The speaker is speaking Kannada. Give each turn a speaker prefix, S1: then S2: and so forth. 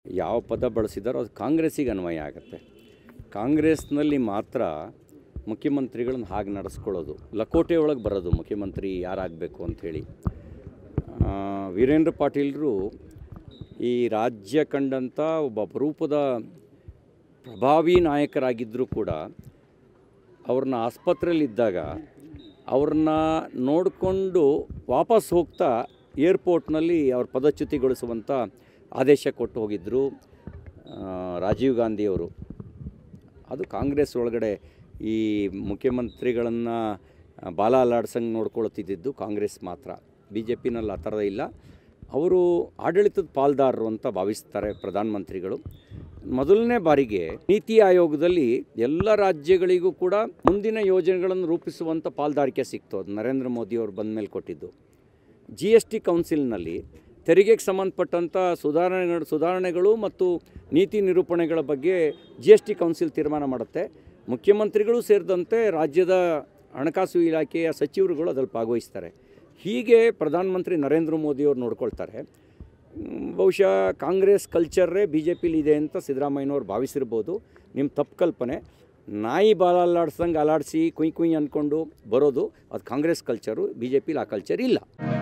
S1: ಯಾವ ಪದ ಬಳಸಿದಾರೋ ಅದು ಕಾಂಗ್ರೆಸ್ಸಿಗೆ ಅನ್ವಯ ಆಗುತ್ತೆ ಕಾಂಗ್ರೆಸ್ನಲ್ಲಿ ಮಾತ್ರ ಮುಖ್ಯಮಂತ್ರಿಗಳನ್ನ ಹಾಗೆ ನಡೆಸ್ಕೊಳ್ಳೋದು ಲಕೋಟೆ ಒಳಗೆ ಬರೋದು ಮುಖ್ಯಮಂತ್ರಿ ಯಾರಾಗಬೇಕು ಅಂಥೇಳಿ ಆ, ವೀರೇಂದ್ರ ಪಾಟೀಲರು ಈ ರಾಜ್ಯ ಕಂಡಂಥ ಒಬ್ಬ ಅಪರೂಪದ ಪ್ರಭಾವಿ ನಾಯಕರಾಗಿದ್ದರೂ ಕೂಡ ಅವ್ರನ್ನ ಆಸ್ಪತ್ರೆಯಲ್ಲಿದ್ದಾಗ ಅವ್ರನ್ನ ನೋಡಿಕೊಂಡು ವಾಪಸ್ ಹೋಗ್ತಾ ಏರ್ಪೋರ್ಟ್ನಲ್ಲಿ ಅವ್ರ ಪದಚ್ಯುತಿಗೊಳಿಸುವಂಥ ಆದೇಶ ಕೊಟ್ಟು ಹೋಗಿದ್ದರು ಆ, ರಾಜೀವ್ ಗಾಂಧಿಯವರು ಅದು ಕಾಂಗ್ರೆಸ್ ಒಳಗಡೆ ಈ ಮುಖ್ಯಮಂತ್ರಿಗಳನ್ನು ಬಾಲ ಅಲ್ಲಾಡ್ಸಂಗೆ ನೋಡ್ಕೊಳ್ತಿದ್ದು ಕಾಂಗ್ರೆಸ್ ಮಾತ್ರ ಬಿ ಜೆ ಪಿನಲ್ಲಿ ಆ ಥರ ಇಲ್ಲ ಅವರು ಆಡಳಿತದ ಪಾಲ್ದಾರರು ಅಂತ ಭಾವಿಸ್ತಾರೆ ಪ್ರಧಾನಮಂತ್ರಿಗಳು ಮೊದಲನೇ ಬಾರಿಗೆ ನೀತಿ ಆಯೋಗದಲ್ಲಿ ಎಲ್ಲ ರಾಜ್ಯಗಳಿಗೂ ಕೂಡ ಮುಂದಿನ ಯೋಜನೆಗಳನ್ನು ರೂಪಿಸುವಂಥ ಪಾಲ್ದಾರಿಕೆ ಸಿಕ್ತು ಅದು ನರೇಂದ್ರ ಮೋದಿಯವರು ಬಂದ ಮೇಲೆ ಕೊಟ್ಟಿದ್ದು ಜಿ ಎಸ್ ಟಿ ಕೌನ್ಸಿಲ್ನಲ್ಲಿ ತೆರಿಗೆಗೆ ಸಂಬಂಧಪಟ್ಟಂಥ ಸುಧಾರಣೆಗಳು ಸುಧಾರಣೆಗಳು ಮತ್ತು ನೀತಿ ನಿರೂಪಣೆಗಳ ಬಗ್ಗೆ ಜಿ ಎಸ್ ಟಿ ಕೌನ್ಸಿಲ್ ತೀರ್ಮಾನ ಮಾಡುತ್ತೆ ಮುಖ್ಯಮಂತ್ರಿಗಳು ಸೇರಿದಂತೆ ರಾಜ್ಯದ ಹಣಕಾಸು ಇಲಾಖೆಯ ಸಚಿವರುಗಳು ಅದ್ರಲ್ಲಿ ಭಾಗವಹಿಸ್ತಾರೆ ಹೀಗೆ ಪ್ರಧಾನಮಂತ್ರಿ ನರೇಂದ್ರ ಮೋದಿಯವರು ನೋಡ್ಕೊಳ್ತಾರೆ ಮ್, ಬಹುಶಃ ಕಾಂಗ್ರೆಸ್ ಕಲ್ಚರ್ರೇ ಬಿ ಜೆ ಪಿಲಿ ಇದೆ ಅಂತ ಸಿದ್ದರಾಮಯ್ಯನವ್ರು ಭಾವಿಸಿರ್ಬೋದು ನಿಮ್ಮ ತಪ್ಪು ಕಲ್ಪನೆ ನಾಯಿ ಬಾಲ ಅಲ್ಲಾಡ್ಸ್ದಂಗೆ ಅಲಾಡಿಸಿ ಕುಯ್ ಕುಯ್ ಅಂದ್ಕೊಂಡು ಬರೋದು ಅದು ಕಾಂಗ್ರೆಸ್ ಕಲ್ಚರು ಬಿ ಜೆ ಪಿಲಿ ಆ ಕಲ್ಚರ್ ಇಲ್ಲ